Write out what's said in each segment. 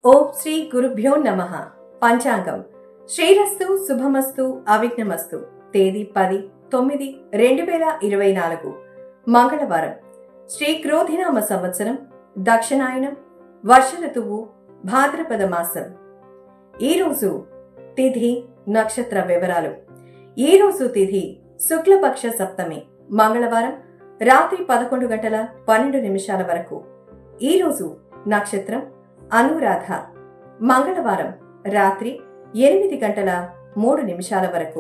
ఓం శ్రీ గురుభ్యో నమ పంచాంగం శ్రీరస్తు శుభమస్తు అవిఘ్నమస్తు తేదీ పది తొమ్మిది రెండు వేల ఇరవై నాలుగు మంగళవారం శ్రీ క్రోధినామ సంవత్సరం దక్షిణాయనం వర్ష ఋతువు భాద్రపద మాసం ఈరోజు తిథి నక్షత్ర వివరాలు ఈరోజు తిథి శుక్లపక్ష సప్తమి మంగళవారం రాత్రి పదకొండు గంటల పన్నెండు నిమిషాల వరకు ఈరోజు నక్షత్రం అనురాధ మంగళవారం రాత్రి ఎనిమిది గంటల మూడు నిమిషాల వరకు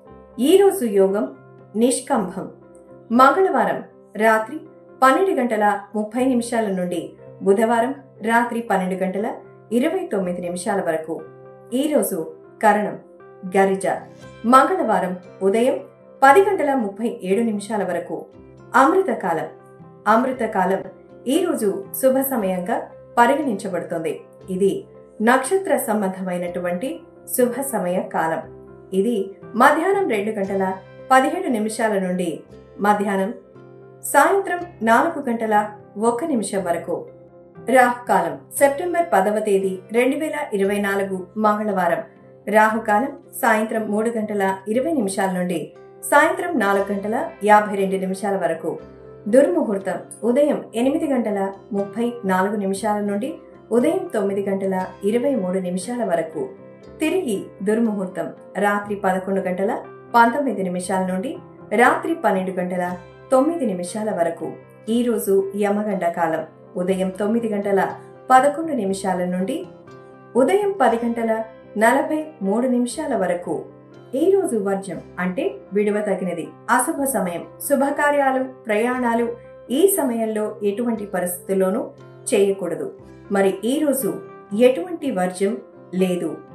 ఈరోజు యోగం నిష్కంభం మంగళవారం రాత్రి పన్నెండు గంటల ముప్పై నిమిషాల నుండి బుధవారం రాత్రి పన్నెండు గంటల ఇరవై తొమ్మిది నిమిషాల వరకు ఈరోజు కరణం గరిజ మంగళవారం ఉదయం పది గంటల ముప్పై ఏడు నిమిషాల వరకు అమృతకాలం అమృతకాలం ఈరోజు శుభ సమయంగా పరిగణించబడుతుంది ఇది నక్షత్ర సంబంధమైనటువంటి శుభ సమయ కాలం ఇది మధ్యాహ్నం రెండు గంటల పదిహేడు నిమిషాల నుండి మధ్యాహ్నం సాయంత్రం నాలుగు గంటల ఒక్క నిమిషం వరకు రాహుకాలం సెప్టెంబర్ పదవ తేదీ రెండు వేల ఇరవై నాలుగు మంగళవారం రాహుకాలం సాయంత్రం మూడు గంటల ఇరవై నిమిషాల నుండి సాయంత్రం నాలుగు గంటల యాభై రెండు నిమిషాల వరకు దుర్ముహూర్తం ఉదయం ఎనిమిది గంటల ముప్పై నాలుగు నిమిషాల నుండి ఉదయం తొమ్మిది గంటల ఇరవై మూడు నిమిషాల వరకు తిరిగి దుర్ముహూర్తం రాత్రి పదకొండు గంటల పంతొమ్మిది నిమిషాల నుండి రాత్రి పన్నెండు గంటల తొమ్మిది నిమిషాల వరకు ఈరోజు యమగండ కాలం ఉదయం తొమ్మిది గంటల పదకొండు నిమిషాల నుండి ఉదయం పది గంటల నలభై మూడు నిమిషాల వరకు ఈ రోజు వర్జం అంటే విడువ తగినది అశుభ సమయం శుభకార్యాలు ప్రయాణాలు ఈ సమయంలో ఎటువంటి పరిస్థితుల్లోనూ చేయకూడదు మరి ఈ రోజు ఎటువంటి వర్జం లేదు